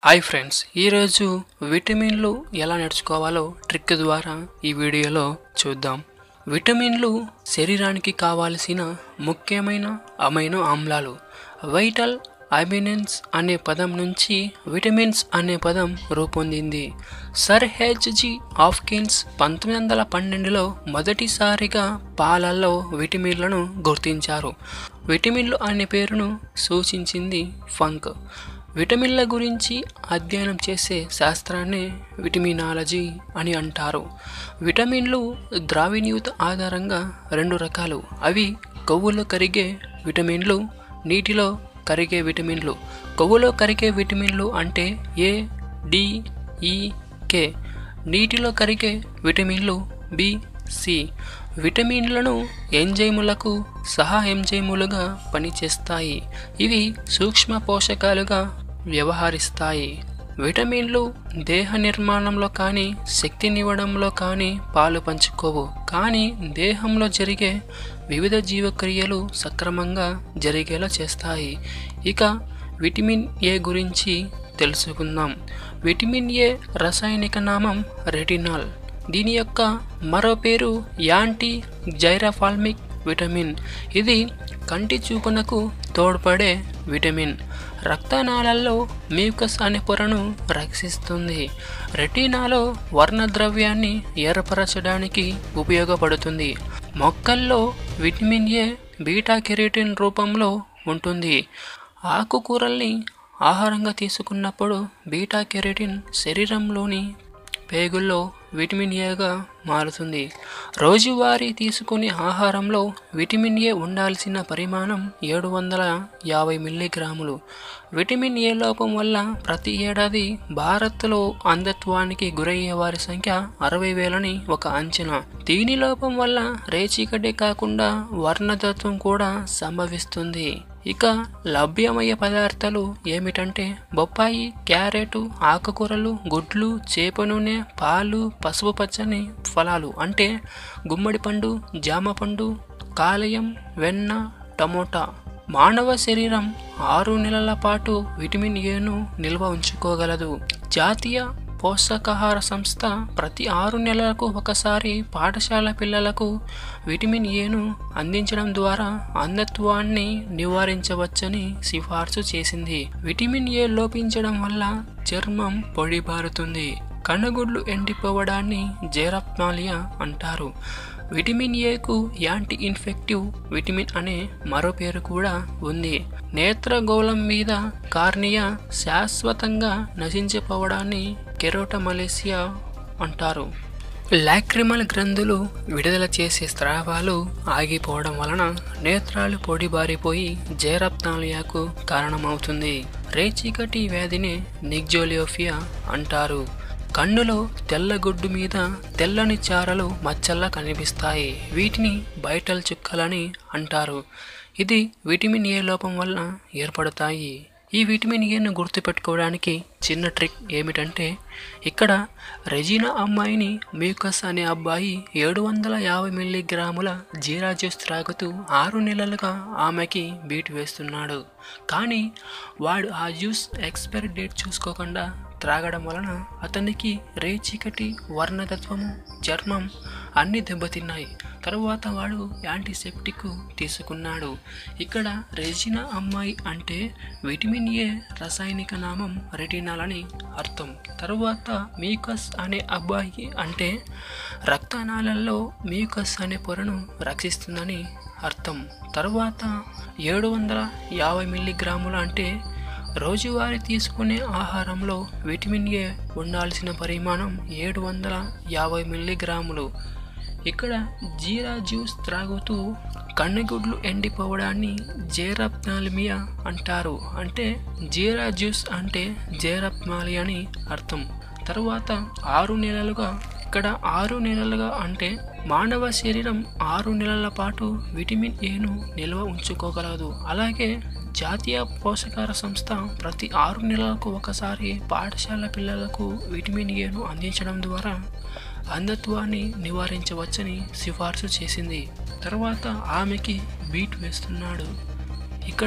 hi friends ఈరోజు విటమిన్లు ఎలా నేర్చుకోవాలో ట్రిక్ ద్వారా ఈ వీడియోలో చూద్దాం విటమిన్లు శరీరానికి కావాల్సిన ముఖ్యమైన అమైనో ఆమ్లాలు వైటల్ అమినెన్స్ అనే పదం నుంచి విటమిన్స్ అనే పదం రూపొందింది సర్ హెచ్జి హాఫ్కిన్స్ పంతొమ్మిది వందల పన్నెండులో మొదటిసారిగా పాలల్లో విటమిన్లను గుర్తించారు విటమిన్లు అనే పేరును సూచించింది ఫంక్ విటమిన్ల గురించి అధ్యయనం చేసే శాస్త్రాన్ని విటమినాలజీ అని అంటారు విటమిన్లు ద్రావిణీయుత ఆధారంగా రెండు రకాలు అవి కొవ్వులో కరిగే విటమిన్లు నీటిలో కరిగే విటమిన్లు కొవ్వులో కరిగే విటమిన్లు అంటే ఏ డి ఈ కే నీటిలో కరిగే విటమిన్లు బి సి విటమిన్లను ఎంజైములకు సహా ఎంజైములుగా పనిచేస్తాయి ఇవి సూక్ష్మ పోషకాలుగా వ్యవహరిస్తాయి విటమిన్లు దేహ నిర్మాణంలో కానీ శక్తినివ్వడంలో కానీ పాలు పంచుకోవు కానీ దేహంలో జరిగే వివిధ జీవక్రియలు సక్రమంగా జరిగేలా చేస్తాయి ఇక విటమిన్ ఏ గురించి తెలుసుకుందాం విటమిన్ ఏ రసాయనిక నామం రెటినాల్ దీని యొక్క మరో పేరు యాంటీ జైరాఫాల్మిక్ విటమిన్ ఇది కంటి చూపునకు తోడ్పడే విటమిన్ రక్తనాళాల్లో మ్యూకస్ అనే పొరను రక్షిస్తుంది రెటీనాలో వర్ణద్రవ్యాన్ని ఏర్పరచడానికి ఉపయోగపడుతుంది మొక్కల్లో విటమిన్ ఏ బీటా కెరోటిన్ రూపంలో ఉంటుంది ఆకుకూరల్ని ఆహారంగా తీసుకున్నప్పుడు బీటా కెరోటిన్ శరీరంలోని పేగుల్లో విటమిన్ ఏగా మారుతుంది రోజువారీ తీసుకునే ఆహారంలో విటమిన్ ఏ ఉండాల్సిన పరిమాణం ఏడు వందల యాభై మిల్లీగ్రాములు విటమిన్ ఏ లోపం వల్ల ప్రతి ఏడాది భారత్లో అంధత్వానికి గురయ్యే వారి సంఖ్య అరవై వేలని ఒక అంచనా దీని లోపం వల్ల రేచీకటే కాకుండా వర్ణతత్వం కూడా సంభవిస్తుంది ఇక లభ్యమయ్యే పదార్థాలు ఏమిటంటే బొప్పాయి క్యారెట్ ఆకుకూరలు గుడ్లు చేప నూనె పాలు పసుపు పచ్చని ఫలాలు అంటే గుమ్మడి పండు జామ పండు కాలేయం వెన్న టమోటా మానవ శరీరం ఆరు నెలల పాటు విటమిన్ ఏను నిల్వ ఉంచుకోగలదు జాతీయ పోషకాహార సంస్థ ప్రతి ఆరు నెలలకు ఒకసారి పాఠశాల పిల్లలకు విటమిన్ ఏను అందించడం ద్వారా అంధత్వాన్ని నివారించవచ్చని సిఫార్సు చేసింది విటమిన్ ఏ లోపించడం వల్ల చర్మం పొడిబారుతుంది కనుగుడ్లు ఎండిపోవడాన్ని జెరప్మాలియా అంటారు విటమిన్ ఏకు యాంటీ ఇన్ఫెక్టివ్ విటమిన్ అనే మరో పేరు కూడా ఉంది నేత్రగోళం మీద కార్నియా శాశ్వతంగా నశించిపోవడాన్ని కెరోటమలేసియా అంటారు లాక్రిమల్ గ్రంథులు విడుదల చేసే స్రావాలు ఆగిపోవడం వలన నేత్రాలు పొడిబారిపోయి జయరప్తాలియాకు కారణమవుతుంది రేచీకటి వ్యాధిని నిగ్జోలియోఫియా అంటారు కన్నులో తెల్లగుడ్డు మీద తెల్లని చారలు మచ్చల్లా కనిపిస్తాయి వీటిని బయటల్ చుక్కలని అంటారు ఇది విటమిన్ ఏ లోపం వల్ల ఏర్పడతాయి ఈ విటమిన్ ఏను గుర్తుపెట్టుకోవడానికి చిన్న ట్రిక్ ఏమిటంటే ఇక్కడ రెజీనా అమ్మాయిని మ్యూకస్ అనే అబ్బాయి ఏడు వందల యాభై మిల్లీగ్రాముల జీరా జ్యూస్ త్రాగుతూ ఆరు నెలలుగా ఆమెకి బీట్ వేస్తున్నాడు కానీ వాడు ఆ జ్యూస్ ఎక్స్పైరీ డేట్ చూసుకోకుండా త్రాగడం వలన అతనికి రేచీకటి వర్ణతత్వము చర్మం అన్నీ దెబ్బతిన్నాయి తరువాత వాడు యాంటీసెప్టిక్ తీసుకున్నాడు ఇక్కడ రెజినా అమ్మాయి అంటే విటమిన్ ఏ రసాయనిక నామం రెటినాల్ అని అర్థం తరువాత మ్యూకస్ అనే అబ్బాయి అంటే రక్తనాళాల్లో మ్యూకస్ అనే పొరను రక్షిస్తుందని అర్థం తరువాత ఏడు వందల యాభై మిల్లీగ్రాముల అంటే రోజువారీ తీసుకునే ఆహారంలో విటమిన్ ఏ ఉండాల్సిన పరిమాణం ఏడు వందల యాభై మిల్లీగ్రాములు ఇక్కడ జీరా జ్యూస్ త్రాగుతూ కన్నెగుడ్లు ఎండిపోవడాన్ని జేరప్నాలిమియా అంటారు అంటే జీరా జ్యూస్ అంటే జేరప్నాలి అని అర్థం తరువాత ఆరు నెలలుగా ఇక్కడ ఆరు నెలలుగా అంటే మానవ శరీరం ఆరు నెలల పాటు విటమిన్ ఏను నిల్వ ఉంచుకోగలదు అలాగే జాతీయ పోషకాహార సంస్థ ప్రతి ఆరు నెలలకు ఒకసారి పాఠశాల పిల్లలకు విటమిన్ ఏను అందించడం ద్వారా అంధత్వాన్ని నివారించవచ్చని సిఫార్సు చేసింది తర్వాత ఆమెకి బీట్ వేస్తున్నాడు ఇక్కడ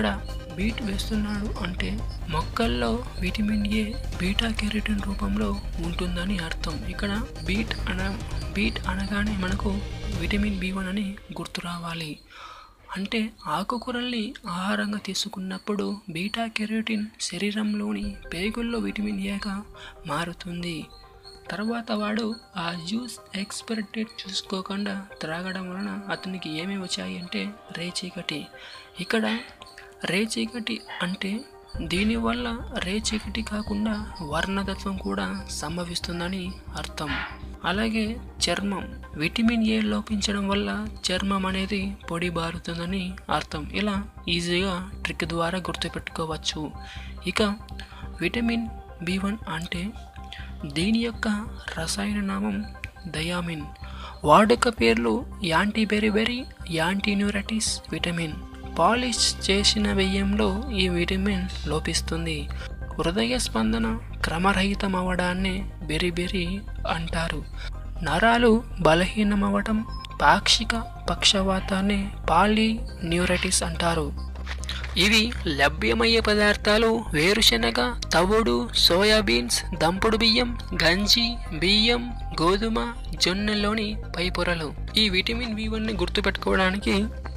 బీట్ వేస్తున్నాడు అంటే మొక్కల్లో విటమిన్ ఏ బీటా కెరటిన్ రూపంలో ఉంటుందని అర్థం ఇక్కడ బీట్ అన బీట్ అనగానే మనకు విటమిన్ బి వన్ అని గుర్తు రావాలి అంటే ఆకుకూరల్ని ఆహారంగా తీసుకున్నప్పుడు బీటా కెరోటిన్ శరీరంలోని పేగుల్లో విటమిన్ ఏగా మారుతుంది తర్వాత వాడు ఆ జ్యూస్ ఎక్స్పైరీ డేట్ చూసుకోకుండా త్రాగడం వలన అతనికి ఏమేమి వచ్చాయి అంటే రేచీకటి ఇక్కడ రేచీకటి అంటే దీనివల్ల రేచీకటి కాకుండా వర్ణదత్వం కూడా సంభవిస్తుందని అర్థం అలాగే చర్మం విటమిన్ ఏ లోపించడం వల్ల చర్మం అనేది పొడి బారుతుందని అర్థం ఇలా ఈజీగా ట్రిక్ ద్వారా గుర్తుపెట్టుకోవచ్చు ఇక విటమిన్ బి వన్ అంటే దీని యొక్క రసాయన నామం దయామిన్ వాడుక పేర్లు anti beriberi anti neuritis vitamin polish చేసిన వెయ్యంలో ఈ విటమిన్ లోపిస్తుంది హృదయ స్పందన క్రమరహితం అవ్వడాన్ని బెరిబెరి అంటారు నరాలు బలహీనమవ్వటం పాక్షిక పక్షవాతాన్ని పాలి న్యూరటిస్ అంటారు ఇవి లభ్యమయ్యే పదార్థాలు వేరుశనగ తవుడు సోయాబీన్స్ దంపుడు బియ్యం గంజి బియ్యం గోధుమ జొన్నలోని పై పొరలు ఈ విటమిన్ బి వన్ని గుర్తుపెట్టుకోవడానికి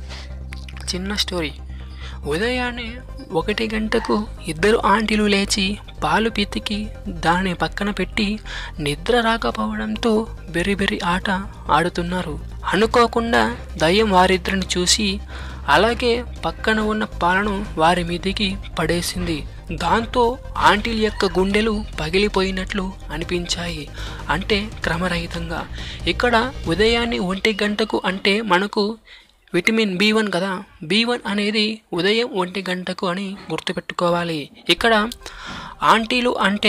చిన్న స్టోరీ ఉదయాన్నే ఒకటి గంటకు ఇద్దరు ఆంటీలు లేచి పాలు పితికి దాని పక్కన పెట్టి నిద్ర రాకపోవడంతో బెరి ఆట ఆడుతున్నారు అనుకోకుండా దయ్యం వారిద్దరిని చూసి అలాగే పక్కన ఉన్న పాలను వారి మీదికి పడేసింది దాంతో ఆంటీల యొక్క గుండెలు పగిలిపోయినట్లు అనిపించాయి అంటే క్రమరహితంగా ఇక్కడ ఉదయాన్నే ఒంటి గంటకు అంటే మనకు విటమిన్ బి వన్ కదా బి వన్ అనేది ఉదయం ఒంటి గంటకు అని గుర్తుపెట్టుకోవాలి ఇక్కడ ఆంటీలు అంటే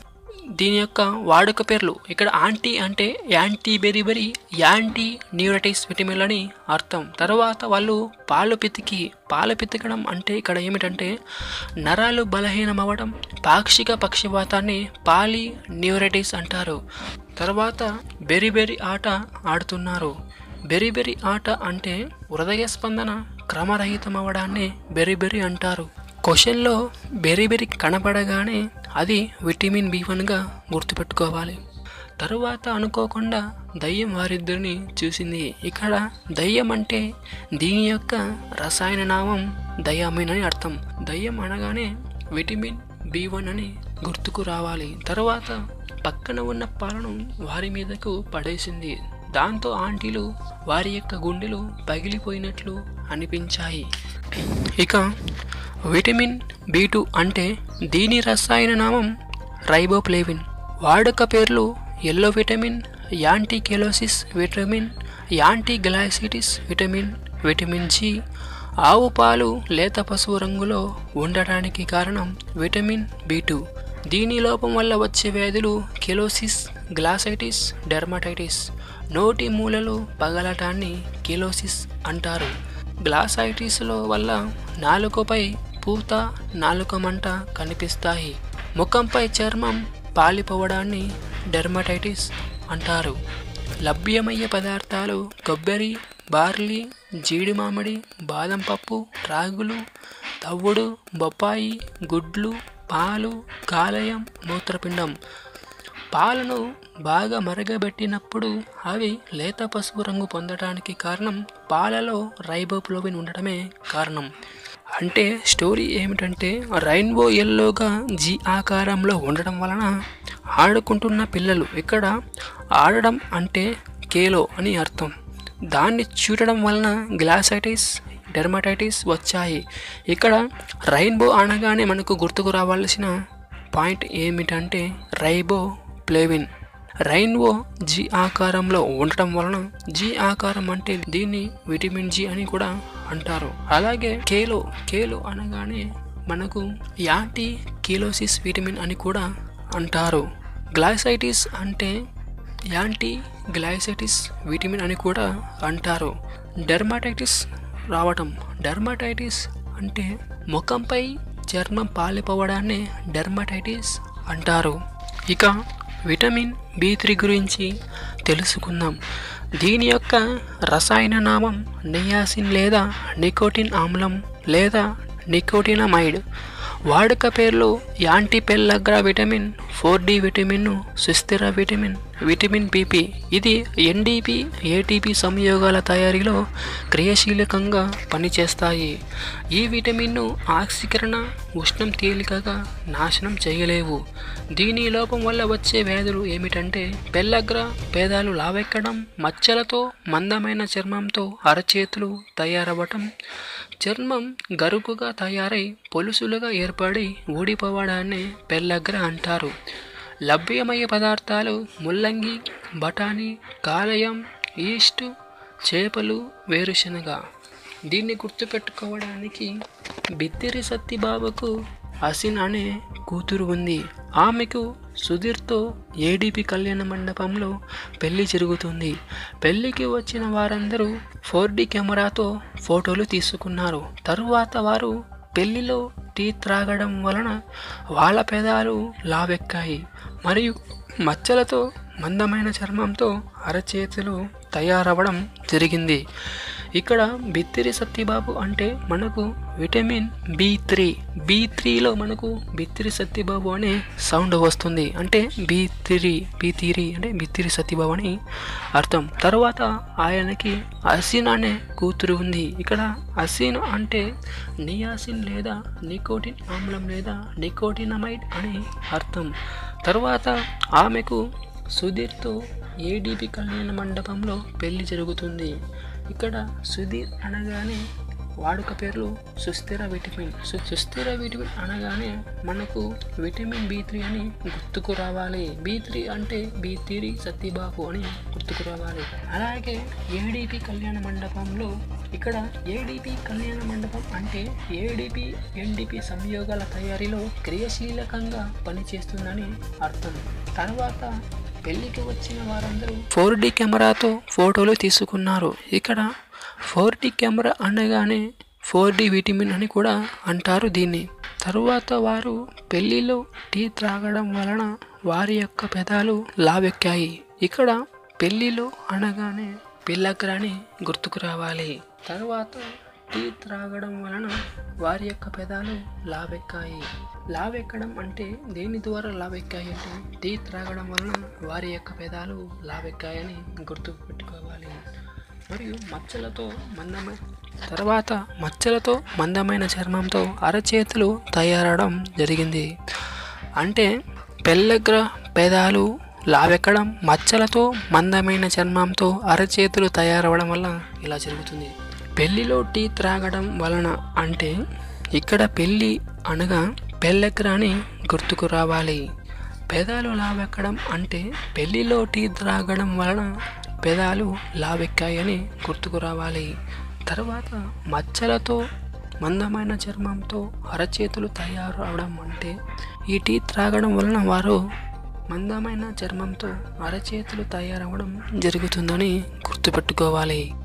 దీని యొక్క వాడుక పేర్లు ఇక్కడ ఆంటీ అంటే anti beriberi anti neuritis vitamin అని అర్థం తర్వాత వాళ్ళు పాలు పితికి పాలు పితకడం అంటే ఇక్కడ ఏమిటంటే నరాలు బలహీనం అవ్వడం పాక్షిక పక్షపాతాన్ని పాలి న్యూరటిస్ అంటారు తర్వాత బెరిబెరి ఆట ఆడుతున్నారు బెరిబెరి ఆట అంటే హృదయ స్పందన క్రమరహితం అవ్వడాన్ని బెరిబెరి అంటారు క్వశ్చన్లో బెరిబెరి కనపడగానే అది విటమిన్ బి వన్గా గుర్తుపెట్టుకోవాలి తరువాత అనుకోకుండా దయ్యం వారిద్దరిని చూసింది ఇక్కడ దయ్యం అంటే దీని యొక్క రసాయన నామం దయామిన్ అని అర్థం దయ్యం అనగానే విటమిన్ బి వన్ అని గుర్తుకు రావాలి తర్వాత పక్కన ఉన్న పాలను వారి మీదకు పడేసింది దాంతో ఆంటీలు వారి యొక్క గుండెలు పగిలిపోయినట్లు అనిపించాయి ఇక విటమిన్ బి టూ అంటే దీని రసాయన నామం రైబోప్లేవిన్ వాడుక పేర్లు yellow vitamin anti cheilosis vitamin anti glossitis vitamin vitamin G ఆవు పాలు లేత పసుపు రంగులో ఉండటానికి కారణం విటమిన్ బి టూ దీని లోపం వల్ల వచ్చే వ్యాధులు కెలోసిస్ గ్లాసైటిస్ డెర్మటైటిస్ నోటి మూలలు పగలటాన్ని కెలోసిస్ అంటారు గ్లాసైటిస్లో వల్ల నాలుకపై పూత నాలుక మంట కనిపిస్తాయి ముఖంపై చర్మం పాలిపోవడాన్ని డెర్మటైటిస్ అంటారు లభ్యమయ్యే పదార్థాలు కొబ్బరి బార్లీ జీడి మామిడి బాదం పప్పు రాగులు తవ్వుడు బొప్పాయి గుడ్లు పాలు కాలేయం మూత్రపిండం పాలను బాగా మరగబెట్టినప్పుడు అవి లేత పసుపు రంగు పొందడానికి కారణం పాలలో రైబోప్లోవిన్ ఉండటమే కారణం అంటే స్టోరీ ఏమిటంటే రైన్బో ఎల్లోగా జీ ఆకారంలో ఉండడం వలన ఆడుకుంటున్న పిల్లలు ఇక్కడ ఆడడం అంటే కేలో అని అర్థం దాన్ని చూడడం వలన గ్లాసైటిస్ డెర్మటైటిస్ వచ్చాయి ఇక్కడ రైన్బో అనగానే మనకు గుర్తుకు రావాల్సిన పాయింట్ ఏమిటంటే రైబో ప్లేవిన్ రైన్బో జీ ఆకారంలో ఉండటం వలన జీ ఆకారం అంటే దీన్ని విటమిన్ జి అని కూడా అంటారు అలాగే కేలో కేలో అనగానే మనకు యాంటీ కీలోసిస్ విటమిన్ అని కూడా అంటారు గ్లైసైటిస్ అంటే యాంటీ గ్లైసైటిస్ విటమిన్ అని కూడా అంటారు డెర్మాటైటిస్ రావటం డెర్మాటైటిస్ అంటే ముఖంపై చర్మం పాలిపోవడాన్ని డెర్మటైటిస్ అంటారు ఇక విటమిన్ బి త్రీ గురించి తెలుసుకుందాం దీని యొక్క రసాయన నామం నియాసిన్ లేదా నికోటిన్ ఆమ్లం లేదా నికోటినమైడ్ వాడుక పేర్లు anti pellagra vitamin four D vitamin సుస్థిర విటమిన్ విటమిన్ పిపి ఇది ఎన్డీపీ ఏటీపీ సంయోగాల తయారీలో క్రియాశీలకంగా పనిచేస్తాయి ఈ విటమిన్ను ఆక్సీకరణ ఉష్ణం తేలికగా నాశనం చేయలేవు దీని లోపం వల్ల వచ్చే వ్యాధులు ఏమిటంటే పెల్లగ్ర పేదాలు లావెక్కడం మచ్చలతో మందమైన చర్మంతో అరచేతులు తయారవ్వటం చర్మం గరుకుగా తయారై పొలుసులుగా ఏర్పడి ఊడిపోవడాన్ని పెల్లగ్ర అంటారు లభ్యమయ్యే పదార్థాలు ముల్లంగి బఠానీ కాలేయం ఈస్ట్ చేపలు వేరుశనగ దీన్ని గుర్తుపెట్టుకోవడానికి బిత్తిరి సత్తిబాబుకు అసిన్ అనే కూతురు ఉంది ఆమెకు సుధీర్తో ఏడీపీ కళ్యాణ మండపంలో పెళ్లి జరుగుతుంది పెళ్లికి వచ్చిన వారందరూ ఫోర్ డి కెమెరాతో ఫోటోలు తీసుకున్నారు తరువాత వారు పెళ్లిలో టీ త్రాగడం వలన వాళ్ళ పెదాలు లావెక్కాయి మరియు మచ్చలతో మందమైన చర్మంతో అరచేతులు తయారవ్వడం జరిగింది ఇక్కడ బిత్తిరి సత్యబాబు అంటే మనకు విటమిన్ బి త్రీ బి త్రీలో మనకు బిత్తిరి సత్యబాబు అనే సౌండ్ వస్తుంది అంటే బి త్రీ బి త్రీ అంటే బిత్తిరి సత్యబాబు అని అర్థం తర్వాత ఆయనకి అసిన్ అనే కూతురు ఉంది ఇక్కడ అసిన్ అంటే నియాసిన్ లేదా నికోటిన్ ఆమ్లం లేదా నికోటినమైడ్ అని అర్థం తర్వాత ఆమెకు సుధీర్తో ఏడీపీ కళ్యాణ మండపంలో పెళ్లి జరుగుతుంది ఇక్కడ సుధీర్ అనగానే వాడుక పేర్లు సుస్థిర విటమిన్ సు సుస్థిర విటమిన్ అనగానే మనకు విటమిన్ బి త్రీ అని గుర్తుకు రావాలి బి త్రీ అంటే బి త్రీ సత్యబాబు అని గుర్తుకు రావాలి అలాగే ఏడీపీ కళ్యాణ మండపంలో ఇక్కడ ఏడీపీ కళ్యాణ మండపం అంటే ఏడీపీ ఎన్డీపీ సంయోగాల తయారీలో క్రియాశీలకంగా పనిచేస్తుందని అర్థం తర్వాత పెళ్లికి వచ్చిన వారందరూ ఫోర్ డి కెమెరాతో ఫోటోలు తీసుకున్నారు ఇక్కడ ఫోర్ డి కెమెరా అనగానే ఫోర్ డి విటమిన్ అని కూడా అంటారు దీన్ని తరువాత వారు పెళ్లిలో టీ త్రాగడం వలన వారి యొక్క పెదాలు లావెక్కాయి ఇక్కడ పెళ్లిలో అనగానే పిల్లగ్రాని గుర్తుకు రావాలి తర్వాత టీ త్రాగడం వలన వారి యొక్క పెదాలు లావెక్కాయి లావెక్కడం అంటే దేని ద్వారా లావెక్కాయి అంటే టీ త్రాగడం వలన వారి యొక్క పెదాలు లావెక్కాయని గుర్తు పెట్టుకోవాలి మరియు మచ్చలతో మందమైన తర్వాత మచ్చలతో మందమైన చర్మంతో అరచేతులు తయారవడం జరిగింది అంటే పెళ్ళగ్ర పెదాలు లావెక్కడం మచ్చలతో మందమైన చర్మంతో అరచేతులు తయారవడం వల్ల ఇలా జరుగుతుంది పెళ్లిలో టీ త్రాగడం వలన అంటే ఇక్కడ పెళ్ళి అనగా పెళ్ళెక్కర అని గుర్తుకు రావాలి పెదాలు లావెక్కడం అంటే పెళ్లిలో టీ త్రాగడం వలన పెదాలు లావెక్కాయని గుర్తుకు రావాలి తర్వాత మచ్చలతో మందమైన చర్మంతో అరచేతులు తయారు అవడం అంటే ఈ టీ త్రాగడం వలన వారు మందమైన చర్మంతో అరచేతులు తయారవడం జరుగుతుందని గుర్తుపెట్టుకోవాలి